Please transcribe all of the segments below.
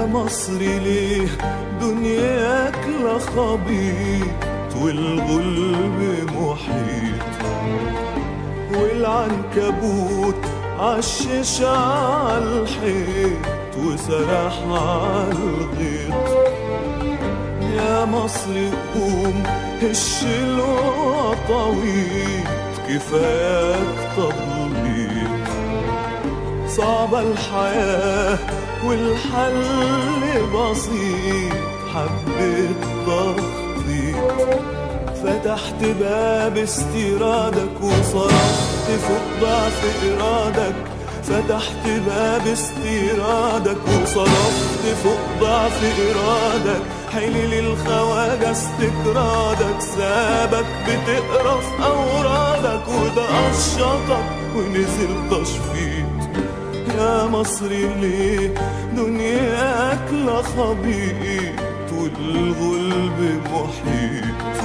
يا مصري ليه دنياك لا خبيط والغلب محيط والعنكبوت عشش عالحيط وسرح عالغيط يا مصري قوم هش الوطويط كفاك تضليط صعبة الحياة والحل بسيط حبة تخطيط فتحت باب استيرادك وصرفت فوق ضعف إرادك فتحت باب استيرادك وصرفت فوق ضعف إرادك حلل الخواجة استكرادك سابك بتقرا في أورادك وده قشطك ونزل تشفيط يا مصري ليه دنياك لا خبيط والغلب محيط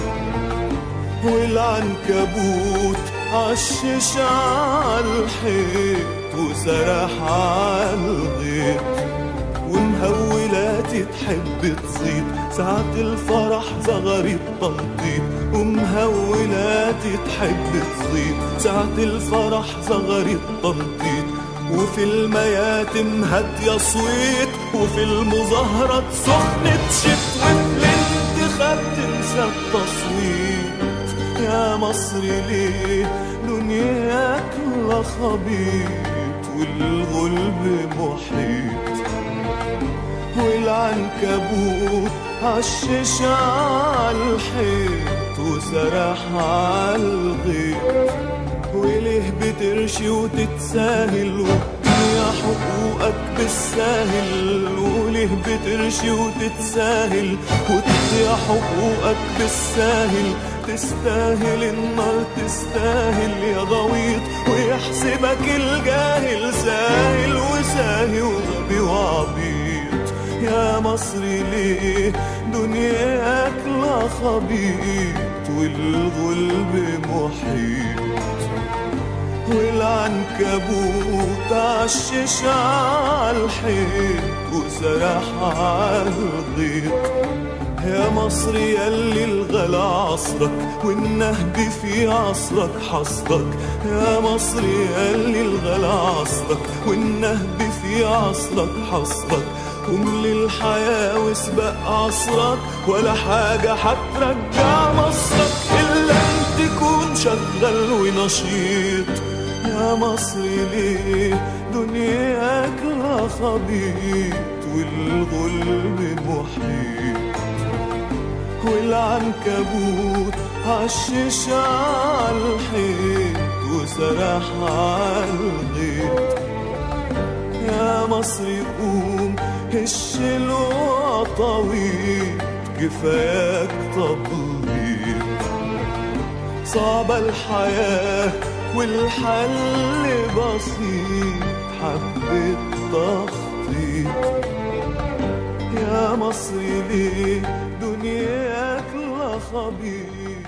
والعنكبوت عشش عالحيط وسرح عالغيط ومهولاتي تحب تزيد ساعة الفرح زغرت تنطيط ومهولاتي تحب تزيد ساعة الفرح زغرت تنطيط وفي المياتم هادية صويت وفي المظاهرات سخنة شت وفي الانتخاب تنسى التصويت يا مصري ليه دنياك لا خبيط والغلب محيط والعنكبوت عشش عالحيط وسرح عالغيط وليه بترشي وتتساهل وتضيع حقوقك بالساهل وليه بترشي وتتساهل وتضيع حقوقك بالساهل تستاهل النار تستاهل يا غويط ويحسبك الجاهل ساهل وساهي وغبي وعبيط يا مصري ليه دنياك لا خبيط والغلب محيط والعنكبوت عشش عالحيط وسرح عالغيط يا مصر يلي الغلا عصرك والنهب في عصرك حصرك يا مصر يلي الغلا عصرك والنهب في عصرك حصرك قوم للحياة واسبق عصرك ولا حاجة حترجع مصرك إلا أن تكون شغال ونشيط يا مصري ليه دنياك لا خبيط والغلب محيط والعنكبوت عشش عالحيط وسرح عالغيط يا مصري قوم هش الوطويط كفاك تبليط صعبة الحياة والحل بسيط حبة تخطيط يا مصري ليه دنياك لا خبيط